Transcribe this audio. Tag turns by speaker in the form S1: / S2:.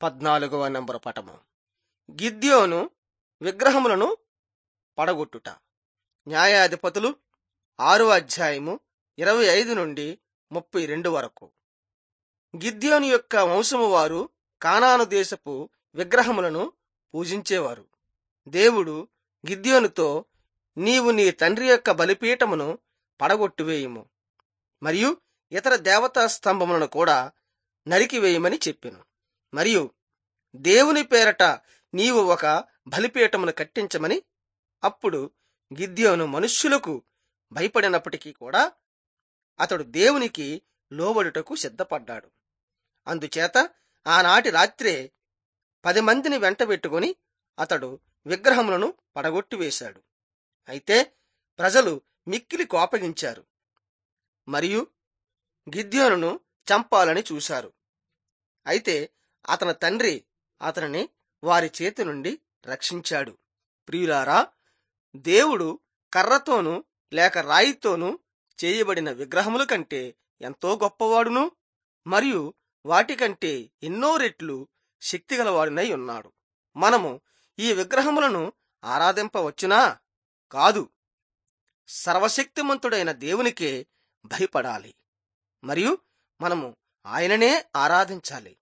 S1: పద్నాలుగవ నంబరు పటము గిద్యోను విగ్రహములను పడగొట్టుట న్యాయాధిపతులు ఆరో అధ్యాయము ఇరవై ఐదు నుండి ముప్పై రెండు వరకు గిద్యోను యొక్క వంశము వారు కానాను దేశపు విగ్రహములను పూజించేవారు దేవుడు గిద్యోనుతో నీవు నీ తండ్రి యొక్క బలిపీఠమును పడగొట్టివేయుము మరియు ఇతర దేవతా స్తంభములను కూడా నరికివేయమని చెప్పెను మరియు దేవుని పేరట నీవు ఒక బలిపీఠమును కట్టించమని అప్పుడు గిద్యోను మనుష్యులకు భయపడినప్పటికీ కూడా అతడు దేవునికి లోబడుటకు సిద్ధపడ్డాడు అందుచేత ఆనాటి రాత్రే పది మందిని వెంటబెట్టుకుని అతడు విగ్రహములను పడగొట్టివేశాడు అయితే ప్రజలు మిక్కిలి కోపగించారు మరియు గిద్యోనును చంపాలని చూశారు అయితే అతని తండ్రి అతనిని వారి చేతి నుండి రక్షించాడు ప్రియులారా దేవుడు కర్రతోనూ లేక రాయితోనూ చేయబడిన విగ్రహముల కంటే ఎంతో గొప్పవాడును మరియు వాటికంటే ఎన్నో రెట్లు శక్తిగలవాడునై ఉన్నాడు మనము ఈ విగ్రహములను ఆరాధింపవచ్చునా కాదు సర్వశక్తిమంతుడైన దేవునికే భయపడాలి మరియు మనము ఆయననే ఆరాధించాలి